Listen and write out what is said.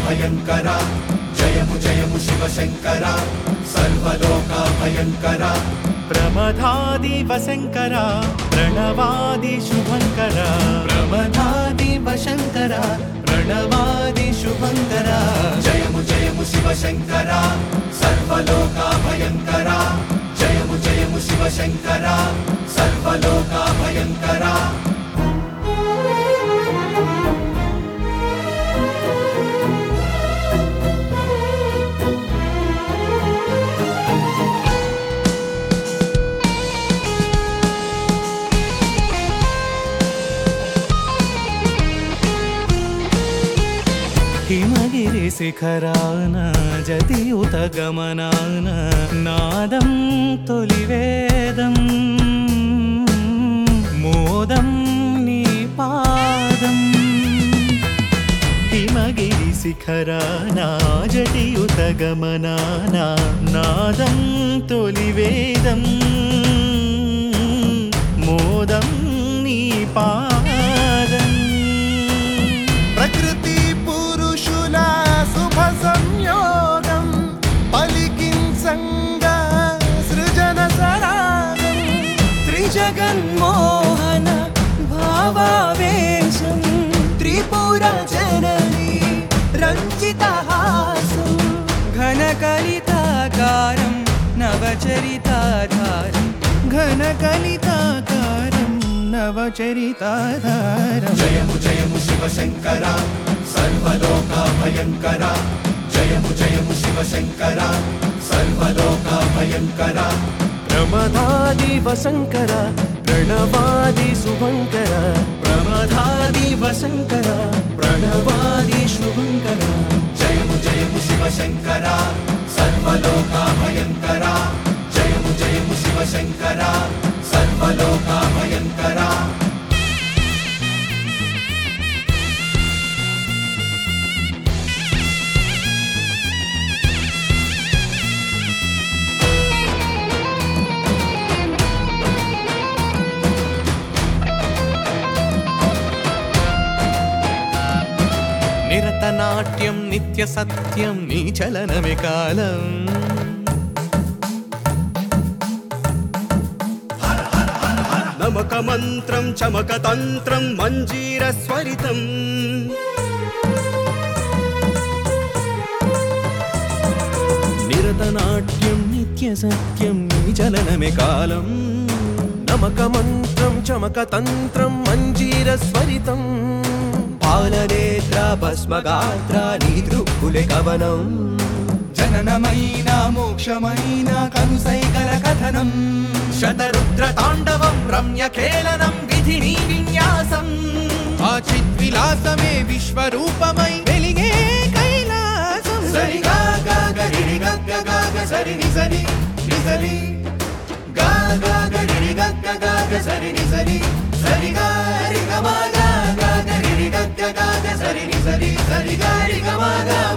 భయంకర జయము జయము శివశంకర సర్వలోక భయంకర ప్రమదాది వశంకర ప్రణవాది శుభంకర ప్రమదాది వశంకర ప్రణవాది శుభంకర జయము జయము శివశంకర సర్వలోక భయంకర జయము జయము శివశంకర సర్వలోక భయంకర హిమగిరి శిఖరాన జతియుత గమనాన నాదం తొలివేదం మోదం నీ పాదం హిమగిరి శిఖరాన జటియుత గమనాన నాదం తొలివేదం మోదం నీ పాదం ప్రకృతి పురుషుల శుభ సంయోగం పలికించంగా సృజన సరాగం త్రిజగన్మోహన భావావేశం త్రిపుర జనని రంజితహాసం ఘనకలితాకారం నవచరితాధారం ఘనకలితాకారం నవచరితాధారం జయము జయము శివశంకర సర్వలోక భయంకర జయము జయము శివశంకర సర్వలోక భయంకర ప్రమదాది వశంకర ప్రణవాది శుభంకర ప్రమదాది వశంకర ప్రణవాది శుభంకర జయము జయము శివశంకర సర్వలోక భయంకర జయము జయము శివశంకర సర్వలోక భయంకర నిరతనాట్యం నిత్య సత్యం నీ చలనమే కాలం నమక మంత్రం చమక తంత్రం మంజీర స్వరితం నిరతనాట్యం నిత్య సత్యం నీ చలనమే కాలం నమక మంత్రం చమక తంత్రం మంజీర స్వరితం పాలనేత్ర భస్మగాత్ర నీ దృక్కులే కవనం జననమైన మోక్షమైన కనుసైకల కథనం శతరుద్ర తాండవం రమ్య కేలనం విధి నీ విన్యాసం ఆ చిద్విలాసమే విశ్వరూపమై వెలిగే కైలాసం సరిగా గరిడి గగ్గ గాగ సరి నిసరి నిసరి గా గరిడి గగ్గ గాగ సరి నిసరి సరి గారి గమా గా గరిడి గగ్గ గాగ సరి నిసరి సరి గారి గమా గా